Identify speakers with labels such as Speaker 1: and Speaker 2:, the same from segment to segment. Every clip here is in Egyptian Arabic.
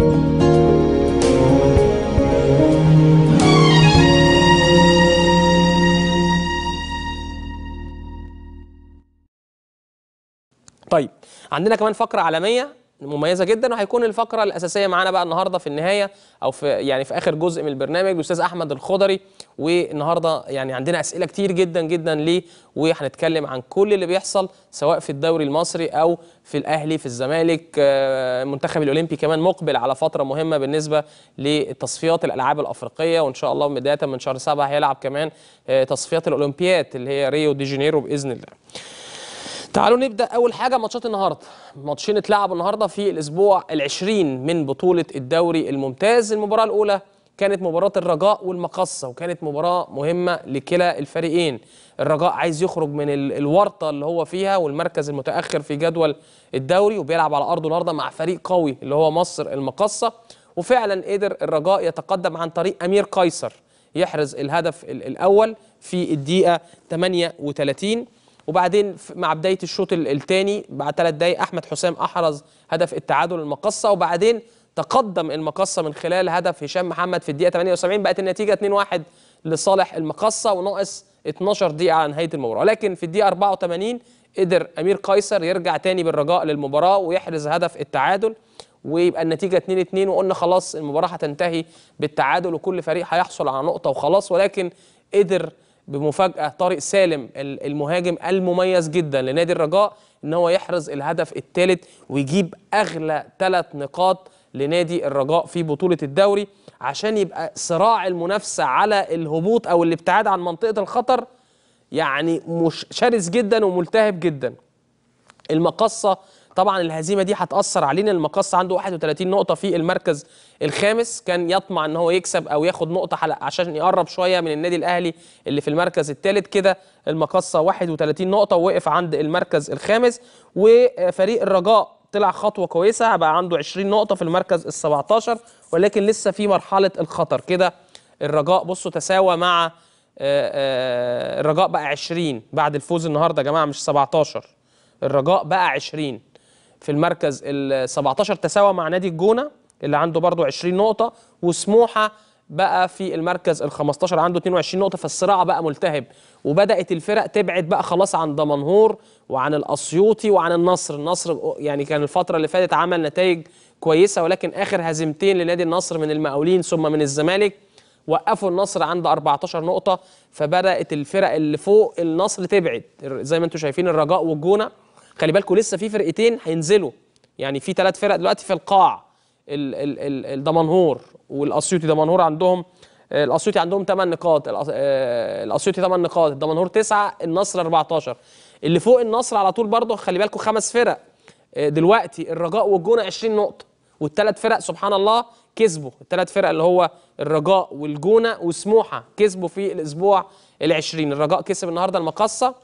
Speaker 1: طيب عندنا كمان فقرة عالمية مميزة جدا وهيكون الفقرة الأساسية معانا بقى النهاردة في النهاية أو في يعني في آخر جزء من البرنامج الأستاذ أحمد الخضري والنهاردة يعني عندنا أسئلة كتير جدا جدا ليه وهنتكلم عن كل اللي بيحصل سواء في الدوري المصري أو في الأهلي في الزمالك آه، المنتخب الأولمبي كمان مقبل على فترة مهمة بالنسبة لتصفيات الألعاب الأفريقية وإن شاء الله بداية من شهر سبعة هيلعب كمان آه، تصفيات الأولمبياد اللي هي ريو دي جانيرو بإذن الله تعالوا نبدا اول حاجه ماتشات النهارده ماتشين اتلعبوا النهارده في الاسبوع العشرين من بطوله الدوري الممتاز المباراه الاولى كانت مباراه الرجاء والمقصه وكانت مباراه مهمه لكلا الفريقين الرجاء عايز يخرج من ال- الورطه اللي هو فيها والمركز المتاخر في جدول الدوري وبيلعب على ارضه النهارده مع فريق قوي اللي هو مصر المقصه وفعلا قدر الرجاء يتقدم عن طريق امير قيصر يحرز الهدف ال- الاول في الدقيقه 38 وبعدين ف- مع بدايه الشوط الثاني بعد ثلاث دقائق احمد حسام احرز هدف التعادل المقصه وبعدين تقدم المقصه من خلال هدف هشام محمد في الدقيقه 78 بقت النتيجه 2-1 لصالح المقصه وناقص 12 دقيقه على نهايه المباراه لكن في الدقيقه 84 قدر امير قيصر يرجع تاني بالرجاء للمباراه ويحرز هدف التعادل ويبقى النتيجه 2 2 وقلنا خلاص المباراه هتنتهي بالتعادل وكل فريق هيحصل على نقطه وخلاص ولكن قدر بمفاجاه طارق سالم ال- المهاجم المميز جدا لنادي الرجاء ان هو يحرز الهدف الثالث ويجيب اغلى ثلاث نقاط لنادي الرجاء في بطوله الدوري عشان يبقى صراع المنافسه على الهبوط او الابتعاد عن منطقه الخطر يعني مش شرس جدا وملتهب جدا المقصة طبعا الهزيمة دي هتأثر علينا المقصة عنده 31 نقطة في المركز الخامس كان يطمع ان هو يكسب او ياخد نقطة حلق عشان يقرب شوية من النادي الاهلي اللي في المركز الثالث كده المقصة 31 نقطة ووقف عند المركز الخامس وفريق الرجاء طلع خطوة كويسة بقى عنده 20 نقطة في المركز ال 17 ولكن لسه في مرحلة الخطر كده الرجاء بصوا تساوى مع آه، آه، الرجاء بقى 20 بعد الفوز النهارده يا جماعة مش 17 الرجاء بقى 20 في المركز ال 17 تساوى مع نادي الجونه اللي عنده برضو 20 نقطه وسموحه بقى في المركز ال 15 عنده 22 نقطه فالصراع بقى ملتهب وبدات الفرق تبعد بقى خلاص عن دمنهور وعن الاسيوطي وعن النصر النصر يعني كان الفتره اللي فاتت عمل نتائج كويسه ولكن اخر هزيمتين لنادي النصر من المقاولين ثم من الزمالك وقفوا النصر عند 14 نقطة فبدأت الفرق اللي فوق النصر تبعد زي ما انتم شايفين الرجاء والجونة خلي بالكم لسه في فرقتين هينزلوا يعني في ثلاث فرق دلوقتي في القاع ال- ال- ال- الدمنهور والاسيوطي دمنهور عندهم آه، الاسيوطي عندهم 8 نقاط الأس- آه، الاسيوطي 8 نقاط الدمنهور 9 النصر 14 اللي فوق النصر على طول برضه خلي بالكم خمس فرق آه، دلوقتي الرجاء والجونه 20 نقطة والثلاث فرق سبحان الله كسبوا الثلاث فرق اللي هو الرجاء والجونه وسموحه كسبوا في الاسبوع العشرين الرجاء كسب النهارده المقصه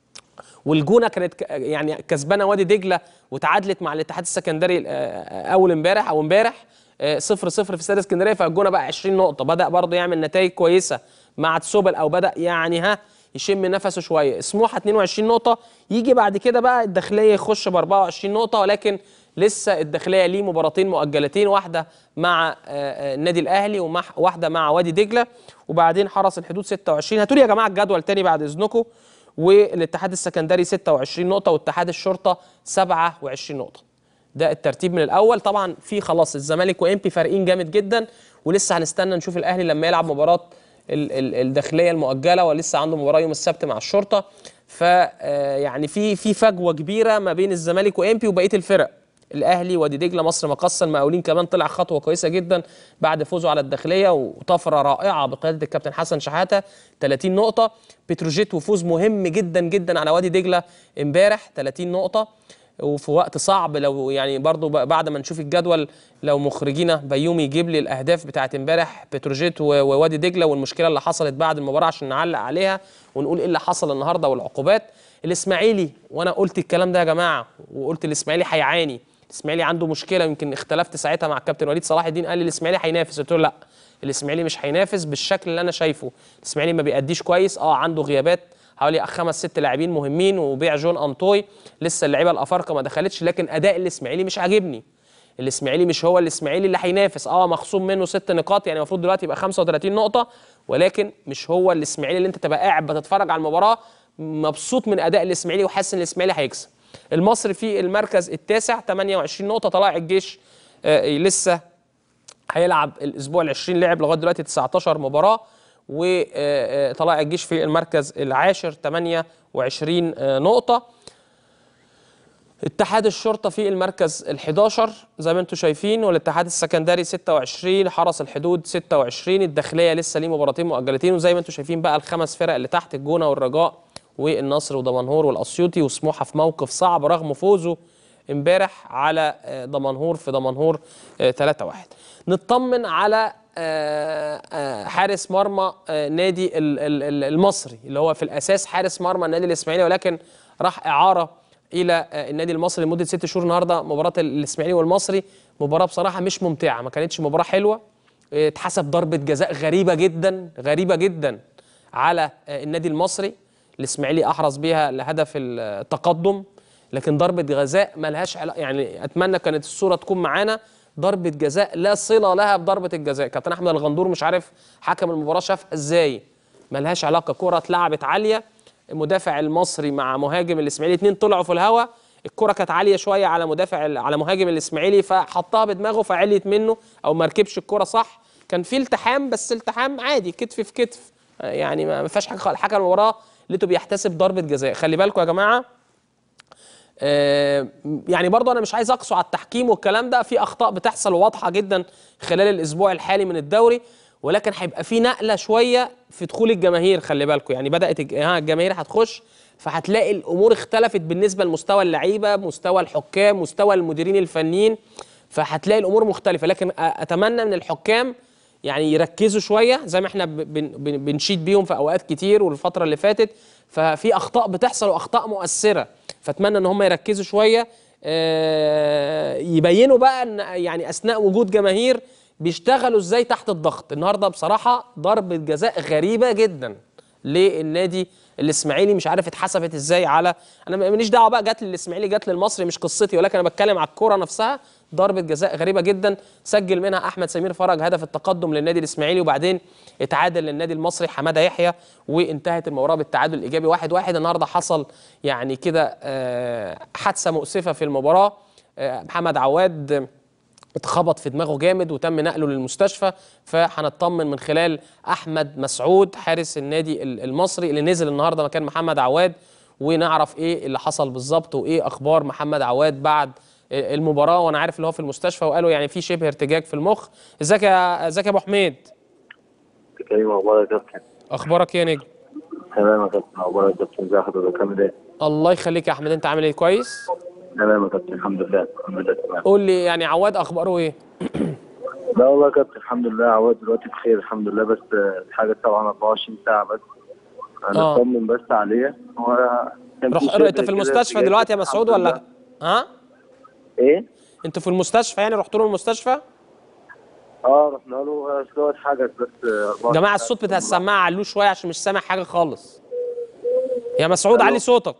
Speaker 1: والجونه كانت ك- يعني كسبانه وادي دجله وتعادلت مع الاتحاد السكندري آه، اول امبارح او امبارح آه، صفر صفر في استاد اسكندريه فالجونه بقى 20 نقطه بدا برضه يعمل نتائج كويسه مع تسوبل او بدا يعني ها يشم نفسه شويه سموحه 22 نقطه يجي بعد كده بقى الداخليه يخش ب 24 نقطه ولكن لسه الداخليه ليه مباراتين مؤجلتين واحده مع آه، آه، النادي الاهلي ومع واحده مع وادي دجله وبعدين حرس الحدود 26 هاتوا لي يا جماعه الجدول تاني بعد اذنكم والاتحاد السكندري 26 نقطه واتحاد الشرطه 27 نقطه ده الترتيب من الاول طبعا في خلاص الزمالك وامبي فارقين جامد جدا ولسه هنستنى نشوف الاهلي لما يلعب مباراه ال- ال- الداخليه المؤجله ولسه عنده مباراه يوم السبت مع الشرطه ف آه، يعني في في فجوه كبيره ما بين الزمالك وامبي وبقيه الفرق الاهلي وادي دجله مصر مقصه المقاولين كمان طلع خطوه كويسه جدا بعد فوزه على الداخليه وطفره رائعه بقياده الكابتن حسن شحاته 30 نقطه بتروجيت وفوز مهم جدا جدا على وادي دجله امبارح 30 نقطه وفي وقت صعب لو يعني برضو ب- بعد ما نشوف الجدول لو مخرجينا بيومي يجيب لي الاهداف بتاعت امبارح بتروجيت و- ووادي دجله والمشكله اللي حصلت بعد المباراه عشان نعلق عليها ونقول ايه اللي حصل النهارده والعقوبات الاسماعيلي وانا قلت الكلام ده يا جماعه وقلت الاسماعيلي هيعاني الاسماعيلي عنده مشكله يمكن اختلفت ساعتها مع الكابتن وليد صلاح الدين قال لي الاسماعيلي هينافس قلت له لا الاسماعيلي مش هينافس بالشكل اللي انا شايفه الاسماعيلي ما بيأديش كويس اه عنده غيابات حوالي خمس ست لاعبين مهمين وبيع جون انطوي لسه اللعيبه الافارقه ما دخلتش لكن اداء الاسماعيلي مش عاجبني الاسماعيلي مش هو الاسماعيلي اللي هينافس اه مخصوم منه ست نقاط يعني المفروض دلوقتي يبقى 35 نقطه ولكن مش هو الاسماعيلي اللي انت تبقى قاعد بتتفرج على المباراه مبسوط من اداء الاسماعيلي وحاسس ان الاسماعيلي هيكسب المصري في المركز التاسع 28 نقطه طلائع الجيش آه لسه هيلعب الاسبوع ال 20 لعب لغايه دلوقتي 19 مباراه وطلائع الجيش في المركز العاشر 28 نقطه اتحاد الشرطة في المركز ال 11 زي ما انتم شايفين والاتحاد السكندري 26 حرس الحدود 26 الداخلية لسه ليه مباراتين مؤجلتين وزي ما انتم شايفين بقى الخمس فرق اللي تحت الجونة والرجاء والنصر ودمنهور والاسيوطي وسموحة في موقف صعب رغم فوزه امبارح على دمنهور في دمنهور 3-1 نطمن على حارس مرمى نادي المصري اللي هو في الاساس حارس مرمى النادي الاسماعيلي ولكن راح اعاره الى النادي المصري لمده ست شهور النهارده مباراه الاسماعيلي والمصري مباراه بصراحه مش ممتعه ما كانتش مباراه حلوه اتحسب ضربه جزاء غريبه جدا غريبه جدا على النادي المصري الاسماعيلي احرز بيها لهدف التقدم لكن ضربه جزاء ملهاش علاقه يعني اتمنى كانت الصوره تكون معانا ضربه جزاء لا صله لها بضربه الجزاء كابتن احمد الغندور مش عارف حكم المباراه شافها ازاي ملهاش علاقه كره اتلعبت عاليه المدافع المصري مع مهاجم الاسماعيلي اتنين طلعوا في الهواء الكره كانت عاليه شويه على مدافع على مهاجم الاسماعيلي فحطها بدماغه فعليت منه او ما ركبش الكره صح كان في التحام بس التحام عادي كتف في كتف يعني ما فيهاش حاجه خالص حكم المباراه لقيته بيحتسب ضربه جزاء خلي بالكم يا جماعه آه يعني برضه انا مش عايز اقسو على التحكيم والكلام ده في اخطاء بتحصل واضحه جدا خلال الاسبوع الحالي من الدوري ولكن هيبقى في نقله شويه في دخول الجماهير خلي بالكم يعني بدات الجماهير هتخش فهتلاقي الامور اختلفت بالنسبه لمستوى اللعيبه مستوى الحكام مستوى المديرين الفنيين فهتلاقي الامور مختلفه لكن اتمنى من الحكام يعني يركزوا شويه زي ما احنا بنشيد بيهم في اوقات كتير والفتره اللي فاتت ففي اخطاء بتحصل واخطاء مؤثره فاتمنى ان هم يركزوا شويه يبينوا بقى ان يعني اثناء وجود جماهير بيشتغلوا ازاي تحت الضغط النهارده بصراحه ضربه جزاء غريبه جدا للنادي الاسماعيلي مش عارف اتحسبت ازاي على انا ماليش دعوه بقى جت للاسماعيلي جت للمصري مش قصتي ولكن انا بتكلم على الكوره نفسها ضربه جزاء غريبه جدا سجل منها احمد سمير فرج هدف التقدم للنادي الاسماعيلي وبعدين اتعادل للنادي المصري حماده يحيى وانتهت المباراه بالتعادل الايجابي واحد واحد النهارده حصل يعني كده حادثه مؤسفه في المباراه محمد عواد اتخبط في دماغه جامد وتم نقله للمستشفى فهنطمن من خلال احمد مسعود حارس النادي المصري اللي نزل النهارده مكان محمد عواد ونعرف ايه اللي حصل بالظبط وايه اخبار محمد عواد بعد المباراه وانا عارف اللي هو في المستشفى وقالوا يعني في شبه ارتجاج في المخ ازيك يا ازيك يا ابو حميد
Speaker 2: كريم اخبارك يا كابتن
Speaker 1: اخبارك ايه يا نجم
Speaker 2: تمام يا كابتن اخبارك يا كابتن ازي حضرتك عامل ايه
Speaker 1: الله يخليك يا احمد انت عامل ايه كويس
Speaker 2: تمام يا كابتن الحمد لله الحمد لله تمام
Speaker 1: قول لي يعني عواد اخباره ايه
Speaker 2: لا والله يا كابتن الحمد لله عواد دلوقتي بخير الحمد لله بس الحاجه طبعا 24 ساعه بس هنطمن بس عليه هو كان
Speaker 1: روح
Speaker 2: في شبه
Speaker 1: انت في
Speaker 2: كده
Speaker 1: المستشفى
Speaker 2: ارتجاج
Speaker 1: دلوقتي يا
Speaker 2: بس
Speaker 1: مسعود
Speaker 2: الحمد
Speaker 1: ولا
Speaker 2: لله.
Speaker 1: ها
Speaker 2: ايه
Speaker 1: انتوا في المستشفى يعني رحتوا له المستشفى
Speaker 2: اه رحنا له اصل هو اتحجز بس 24
Speaker 1: جماعه
Speaker 2: ساعة.
Speaker 1: الصوت بتاع السماعه علوه شويه عشان مش سامع حاجه خالص يا مسعود
Speaker 2: ألو.
Speaker 1: علي صوتك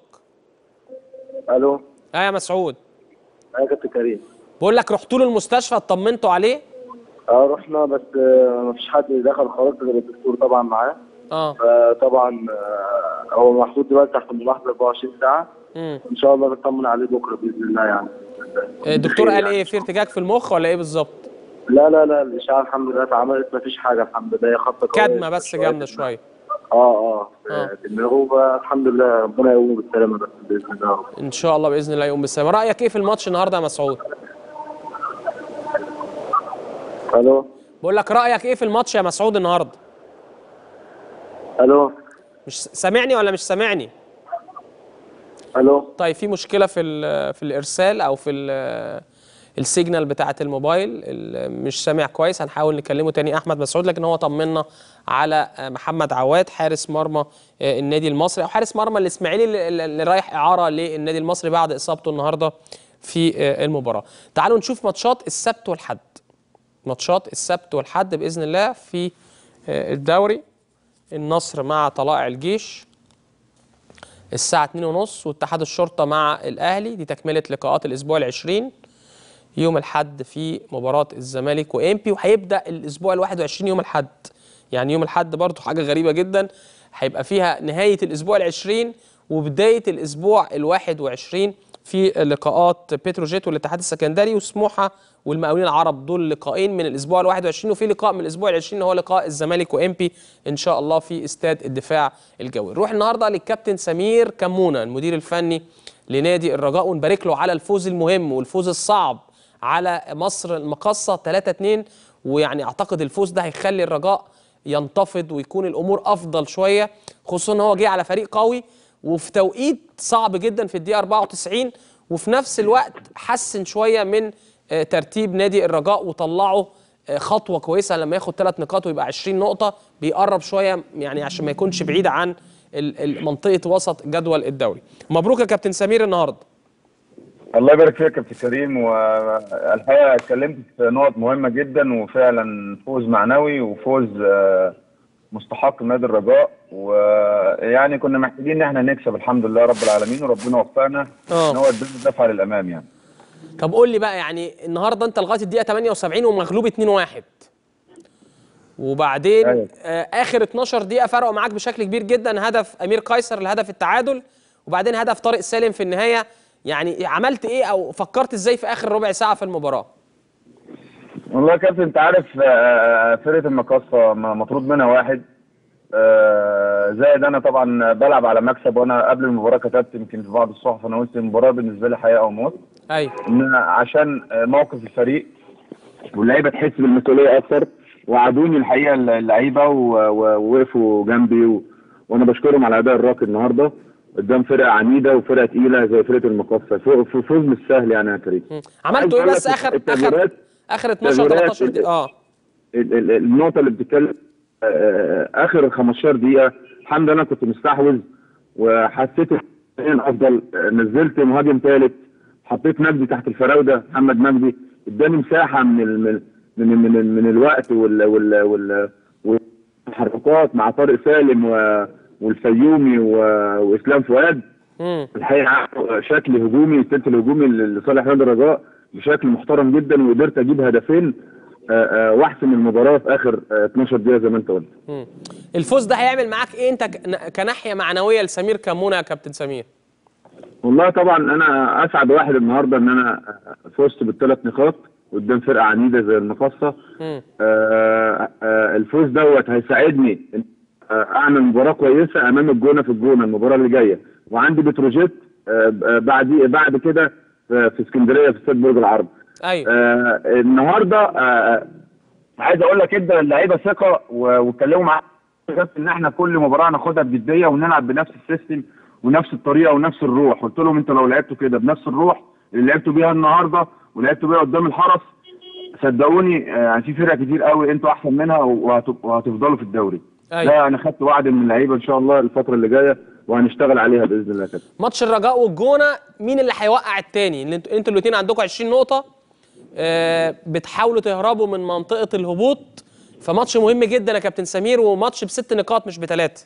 Speaker 2: الو
Speaker 1: اه يا مسعود
Speaker 2: اه يا كابتن كريم
Speaker 1: بقول لك رحتوا له المستشفى اطمنتوا عليه
Speaker 2: اه رحنا بس آه، مفيش حد دخل خالص غير الدكتور طبعا معاه
Speaker 1: اه
Speaker 2: فطبعا آه، هو محطوط دلوقتي تحت الملاحظه 24 ساعه
Speaker 1: امم
Speaker 2: ان شاء الله نطمن عليه بكره باذن الله يعني
Speaker 1: الدكتور
Speaker 2: بخير
Speaker 1: قال
Speaker 2: يعني.
Speaker 1: ايه في ارتجاج في المخ ولا ايه بالظبط
Speaker 2: لا لا لا الاشعه الحمد لله اتعملت مفيش حاجه الحمد لله هي خبطه قوية
Speaker 1: كدمه بس جامده شويه
Speaker 2: اه اه
Speaker 1: آه.
Speaker 2: في دماغه فالحمد لله ربنا يقومه بالسلامه بس باذن الله يا رب.
Speaker 1: ان شاء الله باذن الله يقوم بالسلامه رايك ايه في الماتش النهارده يا مسعود
Speaker 2: الو
Speaker 1: بقول لك رايك ايه في الماتش يا مسعود النهارده
Speaker 2: الو
Speaker 1: مش سامعني ولا مش سامعني
Speaker 2: الو
Speaker 1: طيب في مشكله في ال- في الارسال او في ال- السيجنال بتاعه الموبايل ال- مش سامع كويس هنحاول نكلمه تاني احمد مسعود لكن هو طمنا على محمد عواد حارس مرمى النادي المصري او حارس مرمى الاسماعيلي اللي- اللي رايح اعاره للنادي المصري بعد اصابته النهارده في المباراه تعالوا نشوف ماتشات السبت والحد ماتشات السبت والحد باذن الله في الدوري النصر مع طلائع الجيش الساعة 2:30 واتحاد الشرطة مع الأهلي دي تكملة لقاءات الأسبوع العشرين يوم الحد في مباراه الزمالك وامبي وهيبدا الاسبوع ال 21 يوم الحد يعني يوم الحد برضه حاجه غريبه جدا هيبقى فيها نهايه الاسبوع ال 20 وبدايه الاسبوع ال 21 في لقاءات بتروجيت والاتحاد السكندري وسموحه والمقاولين العرب دول لقاءين من الاسبوع ال 21 وفي لقاء من الاسبوع ال 20 هو لقاء الزمالك وامبي ان شاء الله في استاد الدفاع الجوي. نروح النهارده للكابتن سمير كمونه المدير الفني لنادي الرجاء ونبارك له على الفوز المهم والفوز الصعب على مصر المقاصه 3 2 ويعني اعتقد الفوز ده هيخلي الرجاء ينتفض ويكون الامور افضل شويه خصوصا ان هو جه على فريق قوي وفي توقيت صعب جدا في الدقيقه 94 وفي نفس الوقت حسن شويه من آه، ترتيب نادي الرجاء وطلعه آه، خطوه كويسه لما ياخد ثلاث نقاط ويبقى 20 نقطه بيقرب شويه يعني عشان ما يكونش بعيد عن ال- ال- منطقه وسط جدول الدوري مبروك يا كابتن سمير النهارده
Speaker 3: الله يبارك فيك يا كابتن كريم والحقيقه اتكلمت في نقط مهمه جدا وفعلا فوز معنوي وفوز آه، مستحق نادي الرجاء ويعني كنا محتاجين ان احنا نكسب الحمد لله رب العالمين وربنا وفقنا
Speaker 1: آه.
Speaker 3: ان هو ادانا دفعه للامام يعني
Speaker 1: طب قول لي بقى يعني النهارده انت لغايه الدقيقه 78 ومغلوب 2-1 وبعدين
Speaker 3: أيوة.
Speaker 1: آه اخر 12 دقيقه فرقوا معاك بشكل كبير جدا هدف امير قيصر لهدف التعادل وبعدين هدف طارق سالم في النهايه يعني عملت ايه او فكرت ازاي في اخر ربع ساعه في المباراه
Speaker 3: والله يا كابتن انت عارف آه، فرقه المقاصه م- مطرود منها واحد آه، زائد انا طبعا بلعب على مكسب وانا قبل المباراه كتبت يمكن في بعض الصحف انا قلت المباراه بالنسبه لي حياه او موت
Speaker 1: ايوه
Speaker 3: ان عشان موقف الفريق واللعيبه تحس بالمسؤوليه اكتر وعادوني الحقيقه اللعيبه و- و- ووقفوا جنبي و... وانا بشكرهم على الاداء الراقي النهارده قدام فرقه عنيده وفرقه تقيله زي فرقه المقصه فو- فو- فوز مش سهل يعني يا كريم
Speaker 1: مم. عملتوا ايه
Speaker 3: عايز
Speaker 1: بس
Speaker 3: أقول
Speaker 1: اخر
Speaker 3: لك
Speaker 1: اخر
Speaker 3: التغييرات-
Speaker 1: اخر 12
Speaker 3: التغييرات
Speaker 1: 13 دقيقه اه
Speaker 3: ال- ال- النقطه اللي بتتكلم آه، اخر 15 دقيقه الحمد لله انا كنت مستحوذ وحسيت إن افضل آه، نزلت مهاجم ثالث حطيت مجدي تحت الفراوده محمد مجدي اداني مساحه من ال من من من, من الوقت وال وال وال والتحركات مع طارق سالم و والفيومي و- واسلام فؤاد
Speaker 1: مم.
Speaker 3: الحقيقه شكل هجومي الثلث الهجومي لصالح نادي الرجاء بشكل محترم جدا وقدرت اجيب هدفين آه، آه، واحسم المباراه في اخر آه، 12 دقيقه زي ما انت قلت
Speaker 1: مم. الفوز ده هيعمل معاك ايه انت ك- كناحيه معنويه لسمير كمونه يا كابتن سمير
Speaker 3: والله طبعا انا اسعد واحد النهارده ان انا فزت بالثلاث نقاط قدام فرقه عنيده زي المقصه
Speaker 1: مم.
Speaker 3: آه، آه، الفوز دوت هيساعدني إن، آه، اعمل مباراه كويسه امام الجونه في الجونه المباراه اللي جايه وعندي بتروجيت آه، آه، بعد بعد كده في في اسكندريه في استاد برج العرب
Speaker 1: ايوه
Speaker 3: آه النهارده آه عايز اقول لك ادى اللعيبه ثقه و- واتكلموا معانا ان احنا كل مباراه ناخدها بجديه ونلعب بنفس السيستم ونفس الطريقه ونفس الروح قلت لهم انتوا لو لعبتوا كده بنفس الروح اللي لعبتوا بيها النهارده ولعبتوا بيها قدام الحرس صدقوني آه، يعني في فرق كتير قوي انتوا احسن منها وهت- وهتفضلوا في الدوري
Speaker 1: أيوة.
Speaker 3: ده انا خدت وعد من اللعيبه ان شاء الله الفتره اللي جايه وهنشتغل عليها باذن الله كده
Speaker 1: ماتش الرجاء والجونه مين اللي هيوقع التاني اللي انتوا انتوا الاثنين عندكم 20 نقطه آه بتحاولوا تهربوا من منطقه الهبوط فماتش مهم جدا يا كابتن سمير وماتش بست نقاط مش بثلاثه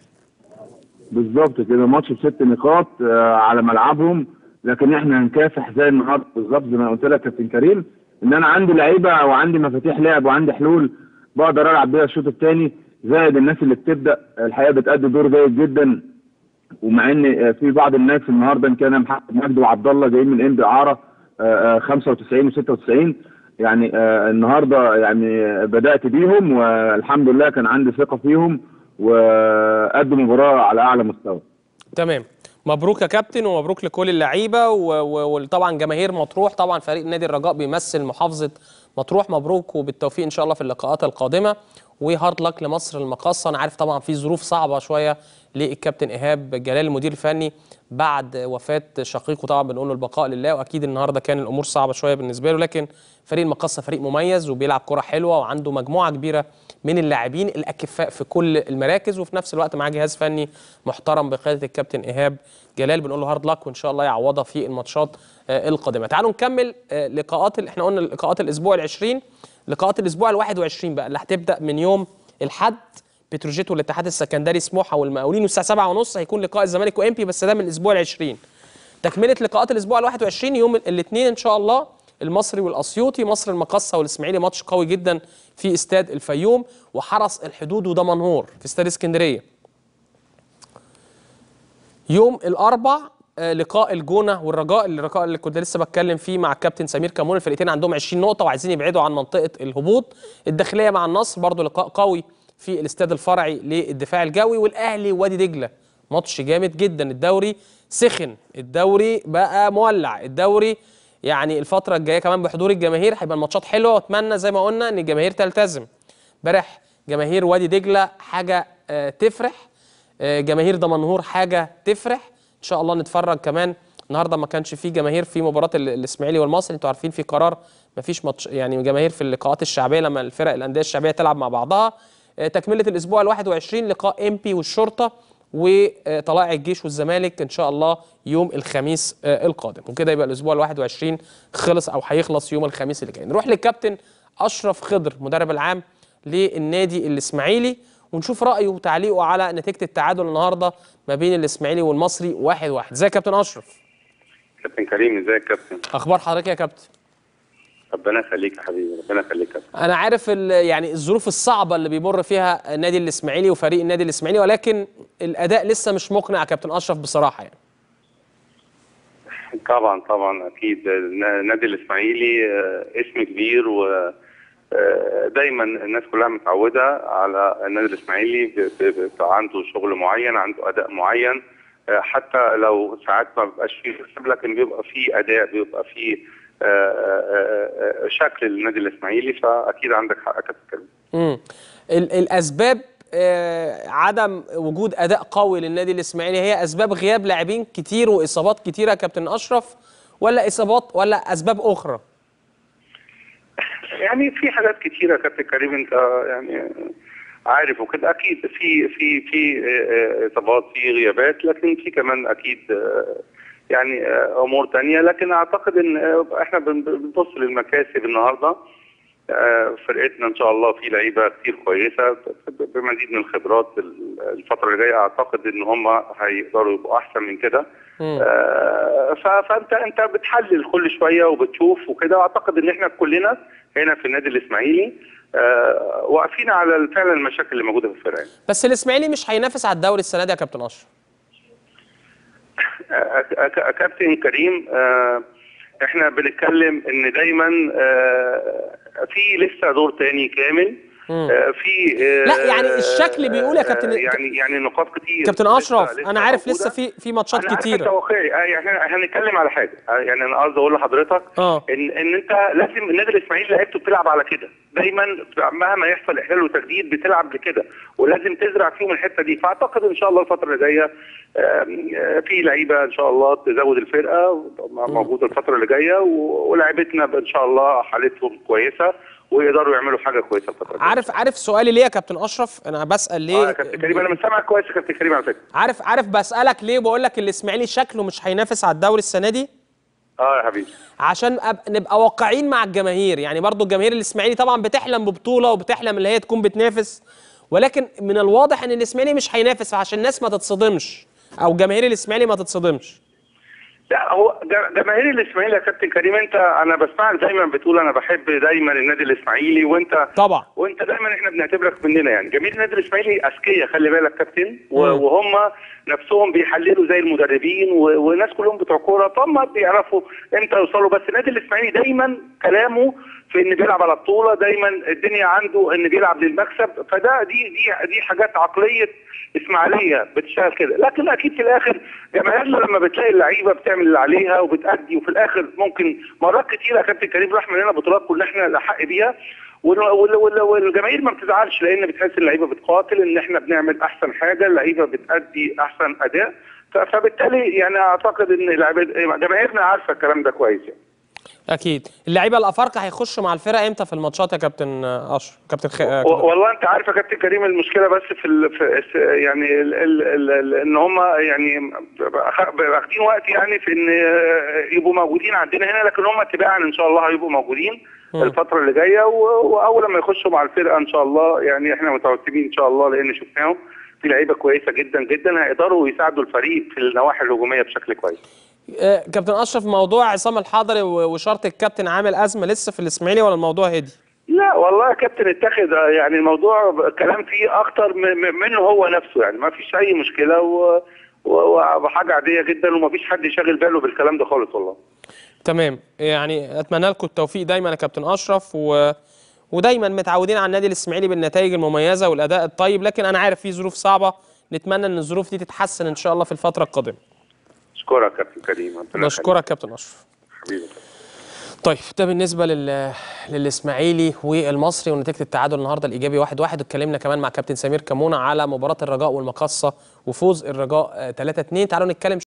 Speaker 3: بالظبط كده ماتش بست نقاط آه، على ملعبهم لكن احنا هنكافح زي النهارده بالظبط زي ما قلت لك يا كابتن كريم ان انا عندي لعيبه وعندي مفاتيح لعب وعندي حلول بقدر العب بيها الشوط الثاني زائد الناس اللي بتبدا الحقيقه بتأدي دور جيد جدا ومع ان آه، في بعض الناس النهارده ان كان محمد مجدي وعبد الله جايين من انبي اعاره آه، آه، 95 و96 يعني آه، النهارده يعني بدات بيهم والحمد لله كان عندي ثقه فيهم وقدموا مباراه على اعلى مستوى
Speaker 1: تمام مبروك يا كابتن ومبروك لكل اللعيبه و- و- وطبعا جماهير مطروح طبعا فريق نادي الرجاء بيمثل محافظه مطروح مبروك وبالتوفيق ان شاء الله في اللقاءات القادمه وهارد لك لمصر المقاصه انا عارف طبعا في ظروف صعبه شويه للكابتن ايهاب جلال المدير الفني بعد وفاه شقيقه طبعا بنقول له البقاء لله واكيد النهارده كان الامور صعبه شويه بالنسبه له لكن فريق المقاصه فريق مميز وبيلعب كره حلوه وعنده مجموعه كبيره من اللاعبين الاكفاء في كل المراكز وفي نفس الوقت معاه جهاز فني محترم بقياده الكابتن ايهاب جلال بنقول له هارد لك وان شاء الله يعوضها في الماتشات آه، القادمه تعالوا نكمل آه، لقاءات ال- احنا قلنا لقاءات الاسبوع ال20 لقاءات الاسبوع ال21 بقى اللي هتبدا من يوم الحد بتروجيت والاتحاد السكندري سموحه والمقاولين والساعه 7:30 هيكون لقاء الزمالك وامبي بس ده من الاسبوع ال20 تكمله لقاءات الاسبوع ال21 يوم الاثنين ان شاء الله المصري والاسيوطي مصر المقصه والاسماعيلي ماتش قوي جدا في استاد الفيوم وحرس الحدود ودمنهور في استاد اسكندريه يوم الاربع آه، لقاء الجونه والرجاء اللقاء اللي كنت لسه بتكلم فيه مع الكابتن سمير كمون الفرقتين عندهم 20 نقطه وعايزين يبعدوا عن منطقه الهبوط الداخليه مع النصر برضو لقاء قوي في الاستاد الفرعي للدفاع الجوي والاهلي وادي دجله ماتش جامد جدا الدوري سخن الدوري بقى مولع الدوري يعني الفتره الجايه كمان بحضور الجماهير هيبقى الماتشات حلوه واتمنى زي ما قلنا ان الجماهير تلتزم امبارح جماهير وادي دجله حاجه آه، تفرح آه، جماهير دمنهور حاجه تفرح ان شاء الله نتفرج كمان النهارده ما كانش فيه جماهير في مباراه ال- الاسماعيلي والمصري انتوا عارفين في قرار ما فيش ماتش يعني جماهير في اللقاءات الشعبيه لما الفرق الانديه الشعبيه تلعب مع بعضها آه، تكمله الاسبوع ال21 لقاء ام بي والشرطه وطلائع الجيش والزمالك ان شاء الله يوم الخميس آه، القادم وكده يبقى الاسبوع ال21 خلص او هيخلص يوم الخميس اللي جاي نروح للكابتن اشرف خضر مدرب العام للنادي الاسماعيلي ونشوف رايه وتعليقه على نتيجه التعادل النهارده ما بين الاسماعيلي والمصري واحد واحد ازيك يا كابتن اشرف
Speaker 4: كابتن كريم ازيك يا كابتن
Speaker 1: اخبار حضرتك يا كابتن
Speaker 4: ربنا يخليك يا حبيبي ربنا يخليك يا كابتن
Speaker 1: انا عارف ال- يعني الظروف الصعبه اللي بيمر فيها النادي الاسماعيلي وفريق النادي الاسماعيلي ولكن الاداء لسه مش مقنع يا كابتن اشرف بصراحه يعني
Speaker 4: طبعا طبعا اكيد النادي الاسماعيلي آه، اسم كبير و آه، دايما الناس كلها متعوده على النادي الاسماعيلي ب- ب- ب- عنده شغل معين عنده اداء معين آه، حتى لو ساعات ما بيبقاش فيه حساب لكن بيبقى فيه اداء بيبقى فيه آه، آه، آه، شكل للنادي الاسماعيلي فاكيد عندك حق يا كابتن كريم
Speaker 1: امم ال- الاسباب آه، عدم وجود اداء قوي للنادي الاسماعيلي هي اسباب غياب لاعبين كتير واصابات كتيره يا كابتن اشرف ولا اصابات ولا اسباب اخرى
Speaker 4: يعني في حاجات كتيرة يا كابتن كريم انت يعني عارف وكده اكيد في في في اه، اه، اصابات في غيابات لكن في كمان اكيد اه، يعني اه، امور تانية لكن اعتقد ان اه، احنا بن- بنبص للمكاسب النهارده اه، فرقتنا ان شاء الله في لعيبه كتير كويسه ب- بمزيد من الخبرات ال- الفتره اللي جايه اعتقد ان هم هيقدروا يبقوا احسن من كده
Speaker 1: مم.
Speaker 4: آه، ف- فانت انت بتحلل كل شويه وبتشوف وكده واعتقد ان احنا كلنا هنا في النادي الاسماعيلي آه، واقفين على فعلا المشاكل اللي موجوده في الفرقه
Speaker 1: بس الاسماعيلي مش هينافس على الدوري السنه دي يا كابتن اشرف
Speaker 4: آه، آه، كابتن كريم آه، احنا بنتكلم ان دايما آه، في لسه دور تاني كامل
Speaker 1: مم.
Speaker 4: آه، في آه،
Speaker 1: لا، يعني الشكل بيقول يا كابتن-
Speaker 4: آه، يعني يعني نقاط كتير
Speaker 1: كابتن
Speaker 4: لسه-
Speaker 1: اشرف
Speaker 4: لسه
Speaker 1: انا عارف
Speaker 4: موجودة.
Speaker 1: لسه في في ماتشات
Speaker 4: انا عارف انت
Speaker 1: كتيره
Speaker 4: واقعي آه، يعني احنا هنتكلم على حاجه آه، يعني انا قصدي اقول لحضرتك
Speaker 1: اه
Speaker 4: ان ان انت لازم النادي الاسماعيلي لعيبته بتلعب على كده دايما مهما يحصل احلال وتجديد بتلعب لكده ولازم تزرع فيهم الحته دي فاعتقد ان شاء الله الفتره اللي جايه آم، آه، في لعيبه ان شاء الله تزود الفرقه موجوده الفتره اللي جايه و- ولاعيبتنا ان شاء الله حالتهم كويسه ويقدروا يعملوا حاجه كويسه الفتره الجايه
Speaker 1: عارف عارف سؤالي ليه يا كابتن اشرف انا بسال
Speaker 4: اه
Speaker 1: ليه
Speaker 4: يا كابتن كريم انا من سامعك كويس يا كابتن كريم على فكره
Speaker 1: عارف عارف بسالك ليه بقول لك الاسماعيلي شكله مش هينافس على الدوري السنه دي
Speaker 4: اه يا حبيبي
Speaker 1: عشان أب... نبقى واقعين مع الجماهير يعني برضو الجماهير الاسماعيلي طبعا بتحلم ببطوله وبتحلم اللي هي تكون بتنافس ولكن من الواضح ان الاسماعيلي مش هينافس عشان الناس ما تتصدمش او جماهير الاسماعيلي ما تتصدمش
Speaker 4: لا هو ج- جماهير الاسماعيلي يا كابتن كريم انت انا بسمعك دايما بتقول انا بحب دايما النادي الاسماعيلي وانت
Speaker 1: طبعا
Speaker 4: وانت دايما احنا بنعتبرك مننا يعني جماهير النادي الاسماعيلي اذكياء خلي بالك كابتن و-
Speaker 1: مم.
Speaker 4: وهم نفسهم بيحللوا زي المدربين و- والناس كلهم بتوع كوره فهم بيعرفوا امتى يوصلوا بس النادي الاسماعيلي دايما كلامه في ان بيلعب على بطوله دايما الدنيا عنده ان بيلعب للمكسب فده دي دي دي حاجات عقليه اسماعيليه بتشتغل كده لكن اكيد في الاخر جماهيرنا لما بتلاقي اللعيبه بتعمل اللي عليها وبتأدي وفي الاخر ممكن مرات كتيره يا كابتن كريم راح مننا بطولات كنا احنا الاحق بيها وال- وال- وال- والجماهير ما بتزعلش لان بتحس اللعيبه بتقاتل ان احنا بنعمل احسن حاجه اللعيبه بتأدي احسن اداء ف- فبالتالي يعني اعتقد ان لعيبة- جماهيرنا عارفه الكلام ده كويس يعني.
Speaker 1: اكيد اللعيبه الافارقه هيخشوا مع الفرقه امتى في الماتشات يا كابتن اشرف كابتن خ... آه،
Speaker 4: و- والله انت عارف يا كابتن كريم المشكله بس في, ال... في الس- يعني ال... ال... ال... ال... ان هم يعني أخ- واخدين وقت يعني في ان يبقوا موجودين عندنا هنا لكن هم تباعا ان شاء الله هيبقوا موجودين
Speaker 1: مم.
Speaker 4: الفتره اللي جايه و... واول لما يخشوا مع الفرقه ان شاء الله يعني احنا متوسمين ان شاء الله لان شفناهم في لعيبه كويسه جدا جدا هيقدروا يساعدوا الفريق في النواحي الهجوميه بشكل كويس
Speaker 1: آه، كابتن اشرف موضوع عصام الحضري و- وشرط الكابتن عامل ازمه لسه في الاسماعيلي ولا الموضوع هدي؟
Speaker 4: لا والله يا كابتن اتخذ يعني الموضوع كلام فيه اكتر م- م- منه هو نفسه يعني ما فيش اي مشكله و... و- وحاجه عاديه جدا وما فيش حد شاغل باله بالكلام ده خالص والله
Speaker 1: تمام يعني اتمنى لكم التوفيق دايما يا كابتن اشرف و... ودايما متعودين على النادي الاسماعيلي بالنتائج المميزه والاداء الطيب لكن انا عارف في ظروف صعبه نتمنى ان الظروف دي تتحسن ان شاء الله في الفتره القادمه
Speaker 4: اشكرك يا كابتن كريم ربنا
Speaker 1: بشكرك كابتن اشرف
Speaker 4: يخليك. حبيبي
Speaker 1: طيب ده بالنسبه لل... للاسماعيلي والمصري ونتيجه التعادل النهارده الايجابي 1-1 واحد واحد. اتكلمنا كمان مع كابتن سمير كمونه على مباراه الرجاء والمقصه وفوز الرجاء 3-2 تعالوا نتكلم